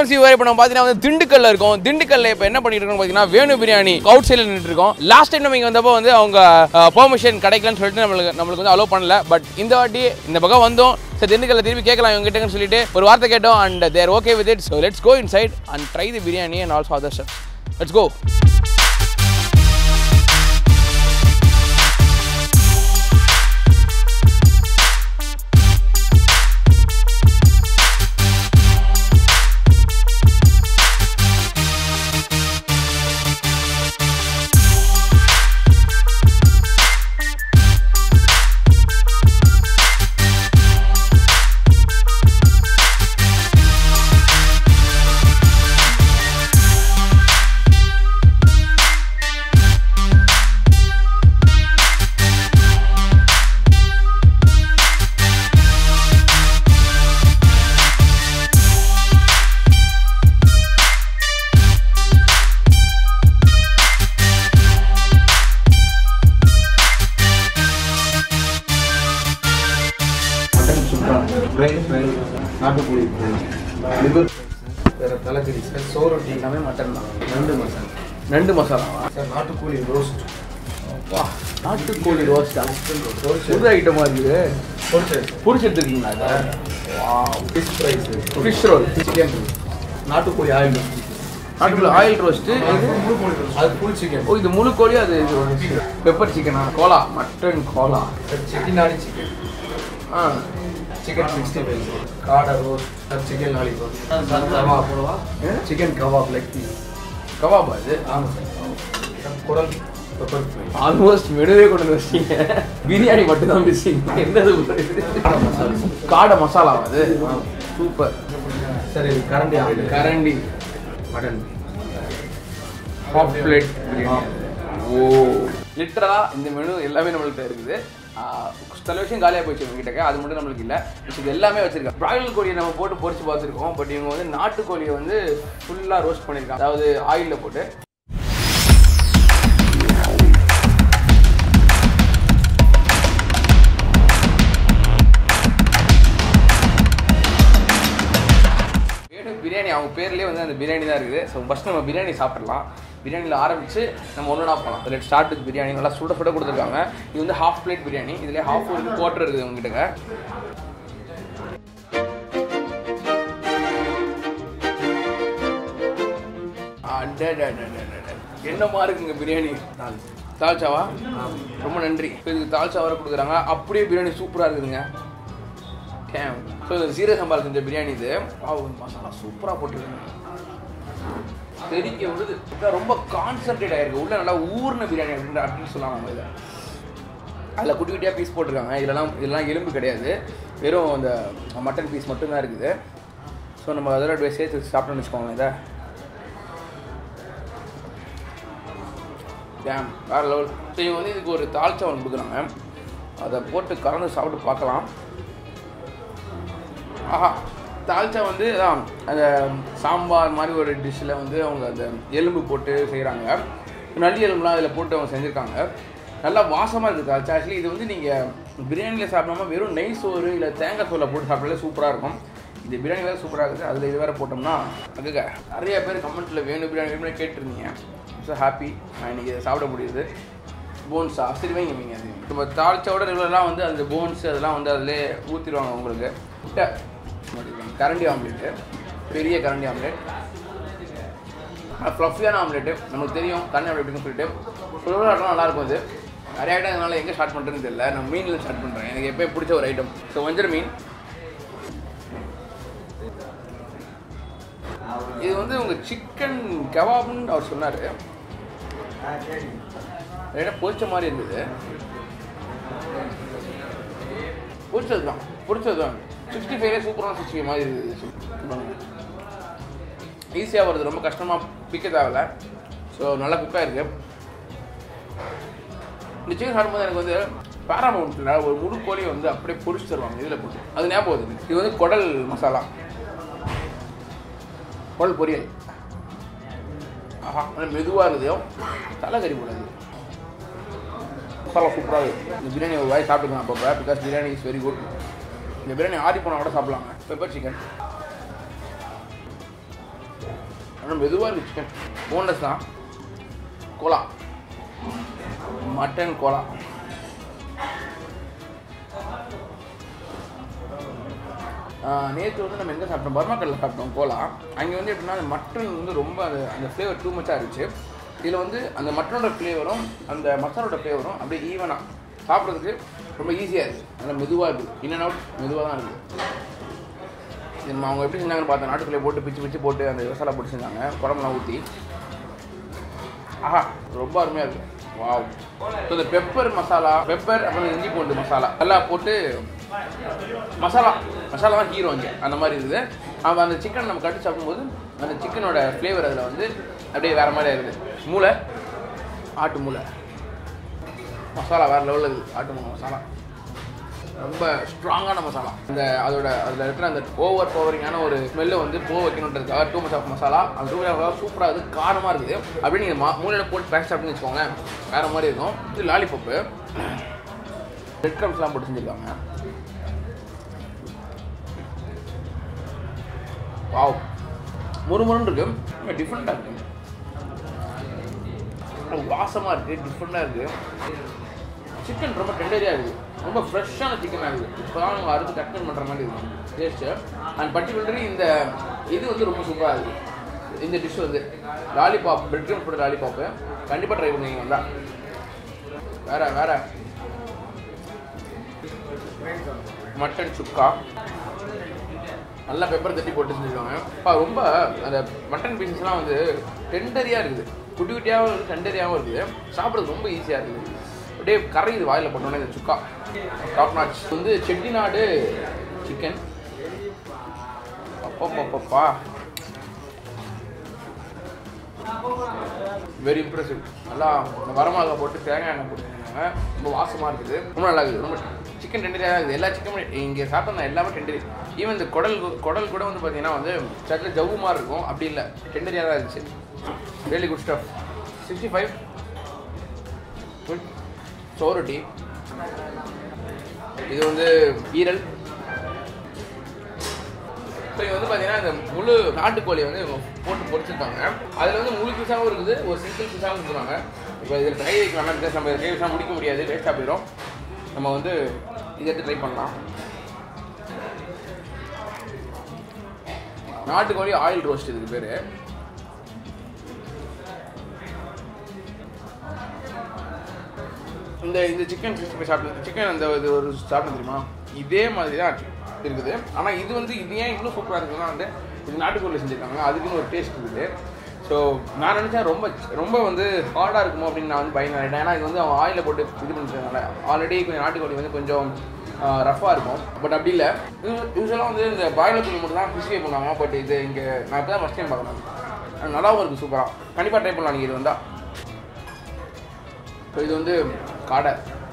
Once you இப்போ நம்ம பார்த்தீங்கன்னா வந்து திண்டுக்கல்ல இருக்கோம் திண்டுக்கல்ல இப்போ என்ன பண்ணிட்டு இருக்கோம் பார்த்தீங்கன்னா வேணு பிரியாணி அவுட் சைடில் நின்றுட்டு இருக்கோம் லாஸ்ட் டைம் நம்ம இங்கே வந்தப்போ வந்து அவங்க பெர்மிஷன் கிடைக்கலன்னு சொல்லிட்டு நம்மளுக்கு நம்மளுக்கு வந்து அலோவ் பண்ணல பட் இந்த வாட்டி இந்த பக்கம் வந்தோம் சரி திண்டுக்கல்ல திருப்பி கேட்கலாம் இவங்க கிட்டன்னு சொல்லிட்டு ஒரு வார்த்தை கேட்டோம் and there okay with it so let's go inside and try the biryani and also other step let's go mutton chukka fry fry நாட்டுக்கோழி ஃப்ரை லிவர் வேறு தலைக்கறி சார் சோரொட்டி எல்லாமே மட்டன் தான் நண்டு மசாலா நண்டு மசாலாவா சார் நாட்டுக்கோழி ரோஸ்ட் வா நாட்டுக்கோழி ரோஸ்டா ரோஸ்ட் புது ஐட்டமாக இருக்குது பொரிச்சு புரிச்சு எடுத்துருக்கீங்களா இதை வா fish fries fish roll chicken நாட்டுக்கோழி ஆயில் நாட்டுக்கோழி ஆயில் ரோஸ்ட்டு அது ஃபுல் சிக்கன் ஓ இது முழு கோழி அது இது பெப்பர் சிக்கனா கோலா மட்டன் கோலா சார் செட்டிநாடி சிக்கன் ஆ சிக்கன் சிக்ஸ்டி ஃபைவ் காடை roast sir chicken lollipop kebab chicken kebab leg piece கபாபா இது ஆமாம் சார் குடல் பெப்பர் ஃப்ரை ஆல்மோஸ்ட் மெனுவே கொண்டு வந்து வச்சிங்க பிரியாணி மட்டும் தான் மிஸ்ஸிங் என்னது காடை மசாலா காடை மசாலாவா அது சூப்பர் சார் இது கரண்டி ஆயில் கரண்டி மட்டன் ஹாஃப் பிளேட் பிரியாணி ஓ லிட்டரலா இந்த மெனு எல்லாமே நம்மள்ட்ட இருக்குது ஆஹ் சில விஷயம் காலியாக போயிடுச்சு உங்ககிட்ட அது மட்டும் நம்மளுக்கு இல்லை இது எல்லாமே வச்சிருக்கோம் பிராய்லர் கோழியை நம்ம போட்டு பொரிச்சு பார்த்துருக்கோம் பட் இவங்க வந்து நாட்டுக்கோழியை வந்து ஃபுல்லாக ரோஸ்ட் பண்ணியிருக்காங்க அதாவது ஆயிலில் போட்டு வேணு பிரியாணி அவங்க பேர்லேயே வந்து அந்த பிரியாணி தான் இருக்குது ஸோ ஃபஸ்ட் நம்ம பிரியாணி சாப்பிடலாம் பிரியாணியில் ஆரம்பிச்சு நம்ம ஒன்றா போகலாம் லெட் ஸ்டார்ட் வித் பிரியாணி நல்லா சுட சுட கொடுத்துருக்காங்க இது வந்து ஹாஃப் பிளேட் பிரியாணி இதுலேயே ஹாஃப் ஒரு குவார்டர் இருக்குது உங்ககிட்ட அடடடடடட. என்னமா இருக்குங்க பிரியாணி தால்ச்சாவா ரொம்ப நன்றி இப்போ இதுக்கு தால்ச்சா வர கொடுக்குறாங்க அப்படியே பிரியாணி சூப்பராக இருக்குதுங்க கேம் ஸோ இந்த சீரக சம்பால் செஞ்ச பிரியாணி இது அவங்க மசாலா சூப்பராக போட்டிருக்காங்க தெரிக்க விடுது இதான் ரொம்ப கான்சன்ட்ரேட் ஆயிருக்கு உள்ள நல்லா ஊர்ன பிரியாணி அப்படின்னு அப்படின்னு சொல்லலாம் நம்ம இதை அதில் குட்டி குட்டியாக பீஸ் போட்டிருக்காங்க இதெல்லாம் இதெல்லாம் எலும்பு கிடையாது வெறும் அந்த மட்டன் பீஸ் மட்டும்தான் இருக்குது ஸோ நம்ம அதோட சேர்த்து சாப்பிட்டோம்னு வச்சுக்கோங்களேன் இதை டேம் வேறு லெவல் ஸோ இவங்க வந்து இதுக்கு ஒரு தாழ்ச்சா ஒன்று கொடுக்குறாங்க அதை போட்டு கலந்து சாப்பிட்டு பார்க்கலாம் ஆஹா தால்ச்சா வந்து அதான் அந்த சாம்பார் மாதிரி ஒரு டிஷ்ஷில் வந்து அவங்க அந்த எலும்பு போட்டு செய்கிறாங்க நல்லி எலும்புலாம் அதில் போட்டு அவங்க செஞ்சுருக்காங்க நல்லா வாசமாக இருக்குது தால்ச்சா ஆக்சுவலி இது வந்து நீங்கள் பிரியாணியில் சாப்பிடாம வெறும் நெய் சோறு இல்லை தேங்காய் சோறில் போட்டு சாப்பிட்டாலே சூப்பராக இருக்கும் இந்த பிரியாணி வேறு சூப்பராக இருக்குது அதில் இது வேறு போட்டோம்னா அதுக்கு நிறைய பேர் கமெண்ட்டில் வேணும் பிரியாணி வேணும்னு கேட்டிருந்தீங்க ஸோ ஹாப்பி நான் இன்றைக்கி இதை சாப்பிட முடியுது போன்ஸா சரி வைங்க வைங்க அது இப்போ தாளிச்சோட ரெகுலராக வந்து அந்த போன்ஸ் அதெல்லாம் வந்து அதிலே ஊற்றிடுவாங்க உங்களுக்கு முட்டை மாட்டிருக்காங்க. கரண்டி ஆம்லேட்டு பெரிய கரண்டி ஆம்லேட் ஃப்ளஃபியான ஆம்லேட்டு நமக்கு தெரியும் கரண்டி ஆம்லேட் எப்படின்னு சொல்லிட்டு சுடுற ஐட்டம் நல்லா இருக்கும் அது நிறைய ஐட்டம் இதனால எங்கே ஸ்டார்ட் பண்ணுறதுன்னு தெரியல நான் மீனில் ஸ்டார்ட் பண்ணுறேன் எனக்கு எப்போ பிடிச்ச ஒரு ஐட்டம் ஸோ வஞ்சர மீன் இது வந்து உங்கள் சிக்கன் கபாப்னு அவர் சொன்னார் லைட்டாக பொரிச்ச மாதிரி இருந்தது பொரிச்சது தான் பொரிச்சது தான் சிக்ஸ்டி ஃபைவ்லே சூப்பரான சிக்ஸ்டி ஃபைவ் மாதிரி இருக்குது ஈஸியாக வருது ரொம்ப கஷ்டமாக பிக்க தேவையில்ல ஸோ நல்லா குக்காக இருக்கு இந்த சிக்கன் சாப்பிடும்போது எனக்கு வந்து பேராமௌண்ட்டில் ஒரு முழு கோழியை வந்து அப்படியே பொரிச்சு தருவாங்க இதில் போட்டு அது ஞாபகம் வருது இது வந்து குடல் மசாலா குடல் பொரியல் ஆஹா நல்லா மெதுவாக இருக்குது தலைக்கறி போடாது மசாலா சூப்பராக இருக்குது இந்த பிரியாணி ஒரு வாய் சாப்பிட்டுக்கலாம் அப்பப்போ because biryani is very good இந்த பிரியாணி ஆடி போனால் கூட சாப்பிடலாம் பெப்பர் சிக்கன் ரொம்ப மெதுவாக இருக்குது சிக்கன் போன்லெஸ் தான் கோலா மட்டன் கோலா நேற்று வந்து நம்ம எங்கே சாப்பிட்டோம் பர்மாக்கல்ல சாப்பிட்டோம் கோலா அங்கே வந்து எப்படின்னா அந்த மட்டன் வந்து ரொம்ப அந்த அந்த ஃப்ளேவர் டூ மச்சாக இருந்துச்சு இதில் வந்து அந்த மட்டனோட ஃப்ளேவரும் அந்த மசாலோட ஃப்ளேவரும் அப்படியே ஈவனாக சாப்பிட்றதுக்கு ரொம்ப ஈஸியாக இருக்குது நல்லா மெதுவாக இருக்குது இன் அண்ட் அவுட் மெதுவாக தான் இருக்குது இது நம்ம அவங்க எப்படி செஞ்சாங்கன்னு பார்த்தேன் நாட்டுக்குள்ளே போட்டு பிச்சு பிச்சு போட்டு அந்த மசாலா போட்டு செஞ்சாங்க குழம்புலாம் ஊற்றி ஆஹா ரொம்ப அருமையாக இருக்குது வாவ் ஸோ இந்த பெப்பர் மசாலா பெப்பர் அப்புறம் இஞ்சி பூண்டு மசாலா எல்லாம் போட்டு மசாலா மசாலா தான் ஹீரோ இங்கே அந்த மாதிரி இருக்குது அவன் அந்த சிக்கன் நம்ம கட்டி சாப்பிடும்போது அந்த சிக்கனோட ஃப்ளேவர் அதில் வந்து அப்படியே வேறு மாதிரி இருக்குது மூளை ஆட்டு மூளை மசாலா வேறு லெவலில் இருக்குது ஆட்டு மூளை மசாலா ரொம்ப ஸ்ட்ராங்கான மசாலா அந்த அதோட அதில் இருக்கிற அந்த ஓவர் பவரிங்கான ஒரு ஸ்மெல்லை வந்து போக வைக்கணுன்றதுக்காக டூ மச் ஆஃப் மசாலா அந்த டூ மச் சூப்பராக இருக்குது காரமாக இருக்குது அப்படின்னு நீங்கள் மா மூலையில் போட்டு பேக் சாப்பிட்டுன்னு வச்சுக்கோங்களேன் வேறு மாதிரி இருக்கும் இது லாலிபப்பு ரெட் க்ரம்ஸ்லாம் போட்டு செஞ்சுருக்காங்க வாவ் முறுமுறுன்னு இருக்கு ரொம்ப டிஃப்ரெண்ட்டாக இருக்கு வாசமாக இருக்குது டிஃப்ரெண்ட்டாக இருக்குது சிக்கன் ரொம்ப டெண்டரியாக இருக்குது ரொம்ப ஃப்ரெஷ்ஷான சிக்கனாக இருக்குது இப்போ தான் அவங்க அறுத்து கட் பண்ணுற மாதிரி இருக்கும் டேஸ்ட்டு அண்ட் பர்டிகுலரி இந்த இது வந்து ரொம்ப சூப்பராக இருக்குது இந்த டிஷ் வந்து லாலிபாப் பிரெட் க்ரம்ஸ் போட்ட லாலிபாப்பு கண்டிப்பாக ட்ரை பண்ணுவீங்க வந்தா வேற வேற மட்டன் சுக்கா நல்லா பெப்பர் தட்டி போட்டு செஞ்சுருக்காங்க அப்பா ரொம்ப அந்த மட்டன் பீசஸ்லாம் வந்து டெண்டரியாக இருக்குது குட்டி குட்டியாகவும் இருக்குது டெண்டரியாகவும் இருக்குது சாப்பிட்றது ரொம்ப ஈஸியாக இருக்குது அப்படியே கரையுது வாயில் போட்டோன்னே இந்த சுக்கா டாப் நாச் வந்து செட்டிநாடு சிக்கன் அப்பப்பப்பா வெரி இம்ப்ரெசிவ் நல்லா இந்த வரமிளகா போட்டு தேங்காய் எண்ணெய் போட்டுருக்காங்க ரொம்ப வாசமாக இருக்குது ரொம்ப நல்லா இருக்குது ரொம்ப சிக்கன் டெண்டரியாக இருக்குது எல்லா சிக்கனுமே இங்கே சாப்பிட்டா எல்லாமே டெண்டரி ஈவன் இந்த குடல் குடல் கூட வந்து பார்த்தீங்கன்னா வந்து சட்டில ஜவ்வு மாதிரி இருக்கும் அப்படி இல்லை டெண்டரியாக தான் இருந்துச்சு really good stuff sixty five good சோரொட்டி இது வந்து ஈரல் ஸோ இது வந்து பார்த்தீங்கன்னா இந்த முழு நாட்டுக்கோழி வந்து இவங்க போட்டு பொரிச்சிருக்காங்க அதில் வந்து முழு பீஸாகவும் இருக்குது ஒரு சிங்கிள் பீஸாகவும் கொடுக்குறாங்க இப்போ இதில் ட்ரை வைக்கலாம் பிகாஸ் நம்ம ட்ரை வச்சா முடிக்க முடியாது வேஸ்ட்டாக போயிடும் நம்ம வந்து இதை எடுத்து ட்ரை பண்ணலாம் நாட்டுக்கோழி ஆயில் ரோஸ்ட் இதுக்கு பேர் இந்த இந்த சிக்கன் சிக்ஸ்டி ஃபைவ் சாப்பிட்டு சிக்கன் அந்த இது ஒரு சாப்பிட்டு தெரியுமா இதே மாதிரி தான் இருக்குது ஆனால் இது வந்து இது ஏன் இன்னும் சூப்பராக இருக்குன்னா வந்து இது நாட்டுக்கோழில் செஞ்சுருக்காங்க அதுக்குன்னு ஒரு டேஸ்ட் இருக்குது ஸோ நான் நினச்சேன் ரொம்ப ரொம்ப வந்து ஹார்டாக இருக்குமோ அப்படின்னு நான் வந்து பயந்து ஏன்னா இது வந்து அவன் ஆயிலில் போட்டு இது பண்ணுறதுனால ஆல்ரெடி கொஞ்சம் நாட்டுக்கோழி வந்து கொஞ்சம் ரஃப்பாக இருக்கும் பட் அப்படி இல்லை யூஸ்வலாக வந்து இந்த பாய்லர் கோழி மட்டும் தான் ஃபிஷ்வே பண்ணுவாங்க பட் இது இங்கே நான் இப்போ தான் ஃபஸ்ட் டைம் பார்க்குறேன் நல்லாவும் இருக்குது சூப்பராக கண்டிப்பாக ட்ரை பண்ணலாம் நீங்கள் இது வந்தால் ஸோ இது வந்து காடை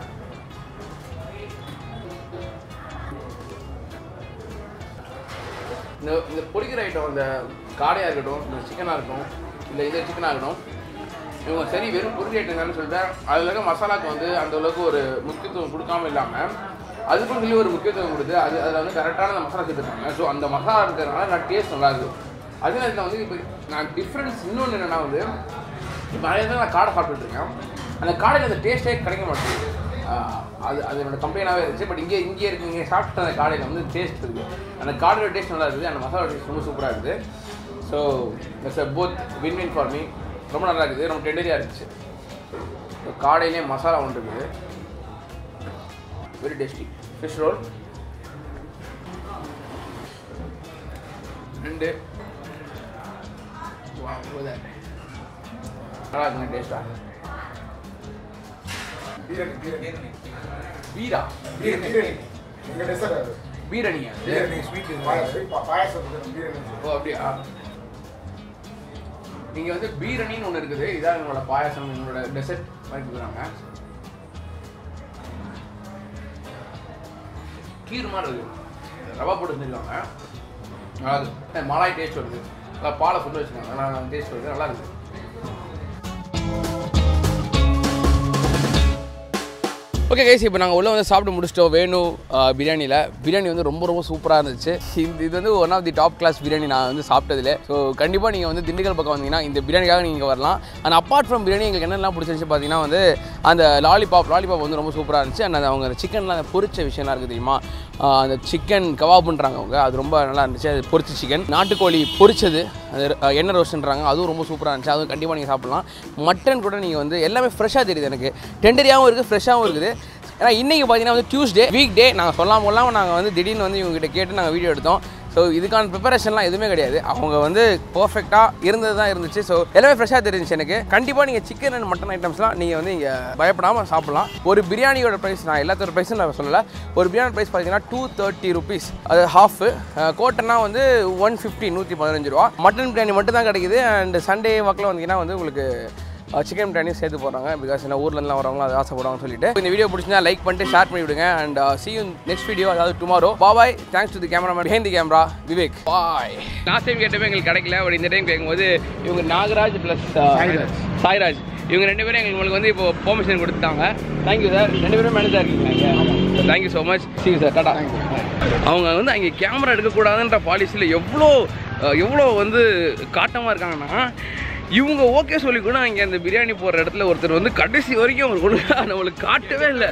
இந்த இந்த பொரிக்கிற ஐட்டம் இந்த காடையாக இருக்கட்டும் இந்த சிக்கனாக இருக்கட்டும் இல்லை இந்த சிக்கனாக இருக்கட்டும் இவங்க சரி வெறும் பொரிக்கிற ஐட்டம் தானே சொல்லிட்டு அதில் இருக்க மசாலாக்கு வந்து அந்த அளவுக்கு ஒரு முக்கியத்துவம் கொடுக்காம இல்லாமல் அதுக்கும் சொல்லி ஒரு முக்கியத்துவம் கொடுத்து அது அதில் வந்து கரெக்டான அந்த மசாலா சேர்த்துருக்காங்க ஸோ அந்த மசாலா இருக்கிறதுனால நான் டேஸ்ட் நல்லா இருக்குது அதே நேரத்தில் வந்து இப்போ நான் டிஃப்ரென்ஸ் இன்னொன்று என்னென்னா வந்து இப்போ நிறைய தான் நான் காடை சாப்பிட்டுட்டு இருக்கேன் அந்த காடையில் அந்த டேஸ்ட்டே கிடைக்க மாட்டேங்குது ஆஹ் அது அது என்னோட கம்ப்ளைண்டாகவே இருந்துச்சு பட் இங்கே இங்கே இருக்கு இங்கே சாப்பிட்ட அந்த காடையில் வந்து டேஸ்ட் இருக்குது அந்த காடையோட டேஸ்ட் நல்லா இருக்குது அந்த மசாலா டேஸ்ட் ரொம்ப சூப்பராக இருக்குது so it's a both win win for me ரொம்ப நல்லா இருக்குது ரொம்ப டெண்டரியாக இருந்துச்சு ஸோ காடையிலே மசாலா ஒன்று இருக்குது வெரி டேஸ்டி ஃபிஷ் ரோல் ரெண்டு Wow, look at that. நல்லா இருக்குங்க டேஸ்டா பிரியாணி பிரியாணி பீரா பிரியாணி பிரியாணி எங்க டெசர்ட் அது பீரணியா இது? பிரியாணி ஸ்வீட் பாயாசம் பா- பாயாசத்துக்கு பிரியாணி ஓ அப்படியா இங்கே வந்து பீரணின்னு ஒன்று இருக்குது இதான் எங்களோட பாயாசம் எங்களோட டெசர்ட் மாதிரி கொடுக்குறாங்க கீர் மாதிரி இருக்குது ரவா போட்டு செஞ்சுருக்காங்க நல்லா இருக்கு மலாய் டேஸ்ட் வருது நல்லா பாலை சுட்டு வச்சுருக்காங்க நல்லா டேஸ்ட் வருது நல்லா இருக்குது ஓகே கைஸ் இப்போ நாங்கள் உள்ளே வந்து சாப்பிட்டு முடிச்சிட்டோம் வேணு பிரியாணியில் பிரியாணி வந்து ரொம்ப ரொம்ப சூப்பராக இருந்துச்சு இந்த இது வந்து one of the top class biryani நான் வந்து சாப்பிட்டதில்ல ஸோ கண்டிப்பாக நீங்கள் வந்து திண்டுக்கல் பக்கம் வந்தீங்கன்னா இந்த பிரியாணிக்காக நீங்கள் வரலாம் அண்ட் அப்பார்ட் ஃப்ரம் பிரியாணி எங்களுக்கு என்னெல்லாம் பிடிச்சிருந்துச்சு பார்த்தீங்கன்னா வந்து அந்த லாலிபாப் லாலிபாப் வந்து ரொம்ப சூப்பராக இருந்துச்சு அண்ட் அந்த அவங்க சிக்கன்லாம் பொரிச்ச விஷயம்லாம் இருக்குது தெரியுமா ஆஹ் அந்த சிக்கன் கவாப்புன்றாங்க அவங்க அது ரொம்ப நல்லா இருந்துச்சு அது பொரிச்ச சிக்கன் நாட்டுக்கோழி பொரிச்சது அது அஹ், எண்ணெய் ரோஸ்ட்ன்றாங்க அதுவும் ரொம்ப சூப்பராக இருந்துச்சு அதுவும் கண்டிப்பாக நீங்கள் சாப்பிட்லாம் மட்டன் கூட நீங்கள் வந்து எல்லாமே ஃப்ரெஷ்ஷாக தெரியுது எனக்கு டெண்டரியாகவும் இருக்குது ஃப்ரெஷ்ஷாகவும் இருக்குது ஏன்னா இன்றைக்கி பார்த்தீங்கன்னா வந்து டியூஸ்டே வீக் டே நாங்கள் சொல்லாம கொள்ளாமல் நாங்கள் வந்து திடீர்னு வந்து இவங்ககிட்ட கேட்டு நாங்கள் வீடியோ எடுத்தோம் ஸோ இதுக்கான ப்ரிப்பரேஷன்லாம் எதுவுமே கிடையாது அவங்க வந்து பர்ஃபெக்டாக இருந்தது தான் இருந்துச்சு ஸோ எல்லாமே ஃப்ரெஷ்ஷாக தெரிஞ்சுச்சு எனக்கு கண்டிப்பாக நீங்கள் சிக்கன் அண்ட் மட்டன் ஐட்டம்ஸ்லாம் நீங்கள் வந்து இங்கே பயப்படாமல் சாப்பிடலாம் ஒரு பிரியாணியோட ப்ரைஸ் நான் எல்லாத்தோட ப்ரைஸும் நான் சொல்லலை ஒரு பிரியாணி ப்ரைஸ் பார்த்தீங்கன்னா டூ தேர்ட்டி ருபீஸ் அது ஹாஃபு கோட்டன்னா வந்து ஒன் ஃபிஃப்டி நூற்றி பதினஞ்சு ரூபா மட்டன் பிரியாணி மட்டும் தான் கிடைக்குது அண்ட் சண்டே வாக்கில் வந்தீங்கன்னா வந்து உங்களுக்கு சிக்கன் பிரியாணியும் சேர்த்து போடுறாங்க பிகாஸ் என்ன ஊர்லேருந்துலாம் வரவங்க அது ஆசைப்படுவாங்கன்னு சொல்லிட்டு இந்த வீடியோ பிடிச்சிருந்தா லைக் பண்ணிட்டு ஷேர் பண்ணி விடுங்க and see you next video அதாவது tomorrow bye thanks to the cameraman behind the camera Vivek பாய் லாஸ்ட் டைம் கேட்டப்போ எங்களுக்கு கிடைக்கல பட் இந்த டைம் கேட்கும்போது இவங்க நாகராஜ் ப்ளஸ் சாய்ராஜ். சாய்ராஜ் இவங்க ரெண்டு பேரும் எங்களுக்கு வந்து இப்போ பெர்மிஷன் கொடுத்துட்டாங்க தேங்க்யூ சார் ரெண்டு பேரும் மேனேஜாக இருக்கீங்க தேங்க்யூ ஸோ மச் சி சார் டாடா அவங்க வந்து அங்கே கேமரா எடுக்கக்கூடாதுன்ற பாலிசியில் எவ்வளோ அஹ், எவ்வளோ வந்து காட்டமாக இருக்காங்கன்னா இவங்க ஓகே சொல்லி கூட இங்கே அந்த பிரியாணி போடுற இடத்துல ஒருத்தர் வந்து கடைசி வரைக்கும் அவங்க கொடுக்க நம்மளுக்கு காட்டவே இல்லை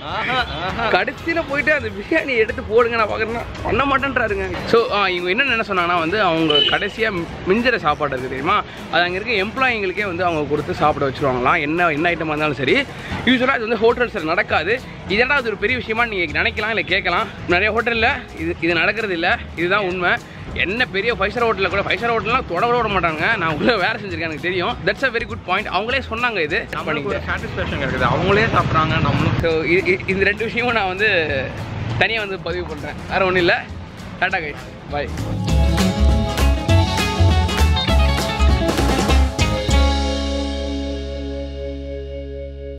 கடைசியில் போயிட்டு அந்த பிரியாணி எடுத்து போடுங்க நான் பார்க்குறேன்னா பண்ண மாட்டேன்றாருங்க ஸோ இவங்க என்ன என்ன சொன்னாங்கன்னா வந்து அவங்க கடைசியாக மிஞ்சிற சாப்பாடு இருக்குது தெரியுமா அது அங்கே இருக்க எம்ப்ளாயிங்களுக்கே வந்து அவங்க கொடுத்து சாப்பிட வச்சுருவாங்களாம் என்ன என்ன ஐட்டமாக இருந்தாலும் சரி யூஸ்வலாக இது வந்து ஹோட்டல்ஸில் நடக்காது இதெல்லாம் அது ஒரு பெரிய விஷயமா நீங்கள் நினைக்கலாம் இல்லை கேட்கலாம் நிறைய ஹோட்டலில் இது இது நடக்கிறது இல்லை இதுதான் உண்மை என்ன பெரிய ஃபைவ் ஸ்டார் ஹோட்டலில் கூட ஃபைவ் ஸ்டார் ஹோட்டல்லாம் தொட விட விட மாட்டாங்க நான் உள்ள வேலை செஞ்சிருக்கேன் எனக்கு தெரியும் that's a very good point அவங்களே சொன்னாங்க இது நம்மளுக்கு ஒரு சாட்டிஸ்ஃபேக்ஷன் இருக்குது அவங்களே சாப்பிட்றாங்க நம்மளும் ஸோ இந்த ரெண்டு விஷயமும் நான் வந்து தனியாக வந்து பதிவு பண்ணுறேன் வேறு ஒன்றும் இல்லை டாட்டா கைஸ் பாய்